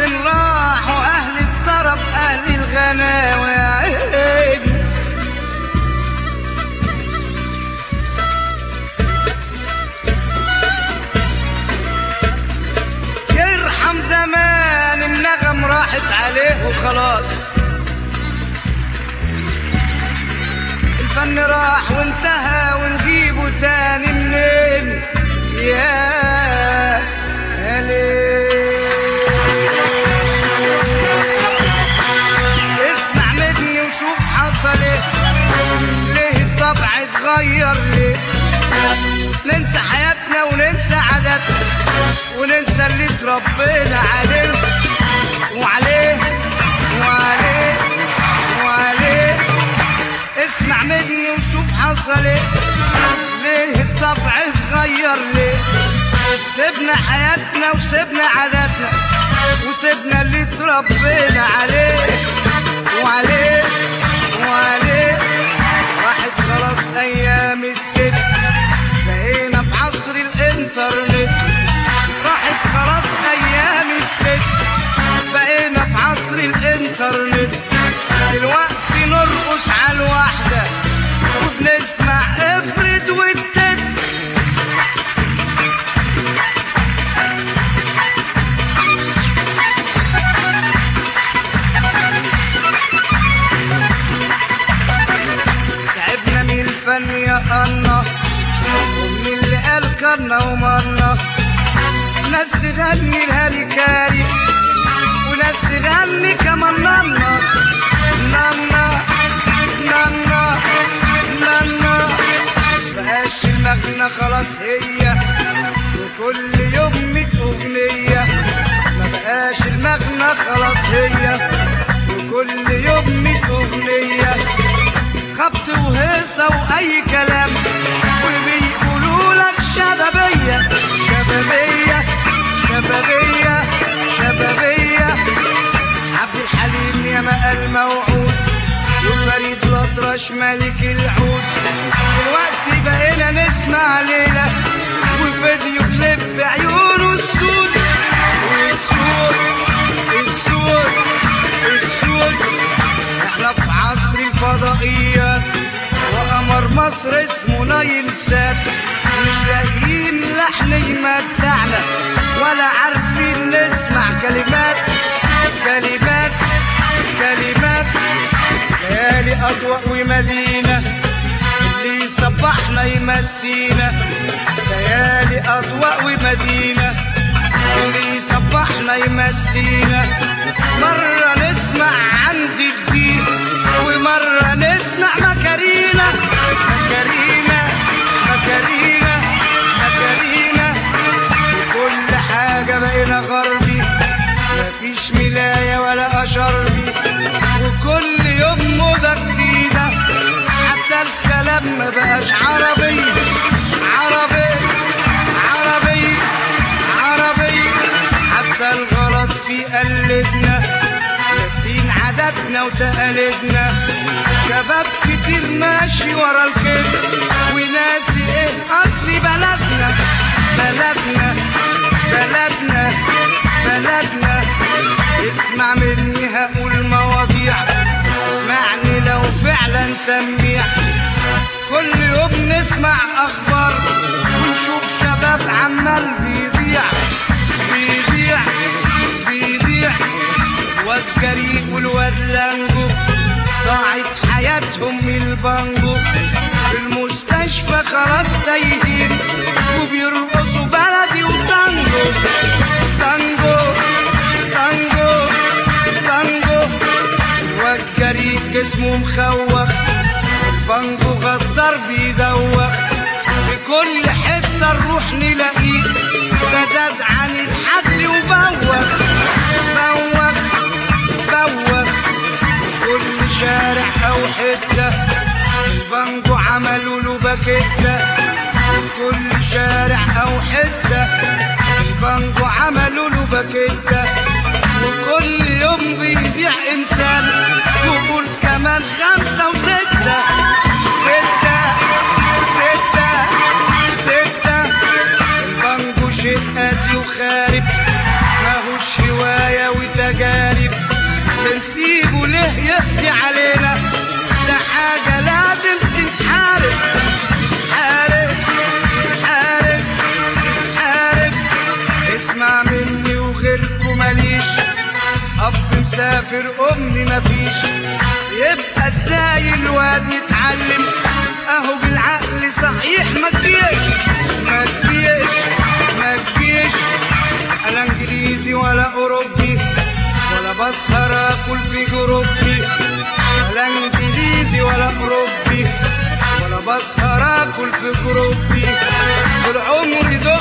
فين راحوا اهل الطرب اهل الغناوي يا عيني يرحم زمان النغم راحت عليه وخلاص الفن راح وانتهى ونجيبه تاني منين يا يا ليل اسمع مني وشوف حصل ايه ليه الطبع اتغير ليه ننسى حياتنا وننسى عاداتنا وننسى اللي اتربينا عليه وعليه وعليه وعليه اسمع مني وشوف حصل ايه ليه الطبع اتغير ليه سيبنا حياتنا وسيبنا عاداتنا وسيبنا اللي اتربينا عليه وعليه وعليه راحت خلاص ايام الست بقينا في عصر الانترنت راحت خلاص ايام الست بقينا في عصر الانترنت دلوقتي نرقص على الواحدة وبنسمع افرد والتت تعبنا من الفن يا الله ومن اللي قال كرنا ومرنا ناس تغني الهلكاري وناس تغني كمان نانا نانا نانا نانا بقاش المغنى خلاص هي وكل يوم ميت أغنية ما بقاش المغنى خلاص هي وكل يوم ميت أغنية خبط وهيصة وأي كلام وبيقولوا لك شبابية شبابية شبابية شبابية عبد الحليم يا مقى الموعود وفريد الأطرش ملك العود دلوقتي بقينا نسمع ليلة وفيديو كليب بعيونه السود والسود السود السود احنا في عصر الفضائيات وقمر مصر اسمه نايل سات مش لاقيين لحن يمتعنا ولا عارفين نسمع كلمات كلمات كلمات ليالي أضواء ومدينة اللي صبحنا يمسينا ليالي أضواء ومدينة اللي صبحنا يمسينا مرة نسمع عند الدين ومرة نسمع مكارينا مكارينا مكارينا مكارينا كل حاجة بقينا غربي مفيش ملاية ولا أشربي وكل يوم موضة جديدة حتى الكلام ما بقاش عربي عربي عربي عربي حتى الغلط في قلدنا ناسين عاداتنا وتقاليدنا شباب كتير ماشي ورا الكذب وناسي ايه اصل بلدنا بلدنا بلدنا بلدنا اسمع مني هقول مواضيع اسمعني لو فعلا سميع كل يوم نسمع اخبار ونشوف شباب عمال بيضيع بيضيع بيضيع الواد جريء والواد لانجو ضاعت حياتهم من البانجو في المستشفى خلاص تايهين وبيرقصوا بلدي وتانجو تانجو تانجو تانجو الواد جريء جسمه مخوخ البانجو غدار بيدوخ في كل حتة نروح نلاقيه ده زاد عن الحد وبوخ بوخ بوخ كل شارع أو حتة البانجو عملوا له باكيتة في كل شارع أو حتة البانجو عملوا له باكيتة وكل يوم بيضيع إنسان وقول كمان خمسة وستة ستة ستة ستة البانجو شيء قاسي وخارب ماهوش هواية وتاريخ يهدي علينا ده حاجة لازم تتحارب حارب حارب حارب اسمع مني وغيركم ماليش اب مسافر امي مفيش يبقى ازاي الواد يتعلم اهو بالعقل صحيح ما تجيش ما تجيش ما تجيش انا انجليزي ولا اوروبي ولا بسهر اكل في جروبي ولا انجليزي ولا اوروبي ولا بسهر اكل في جروبي طول عمري دول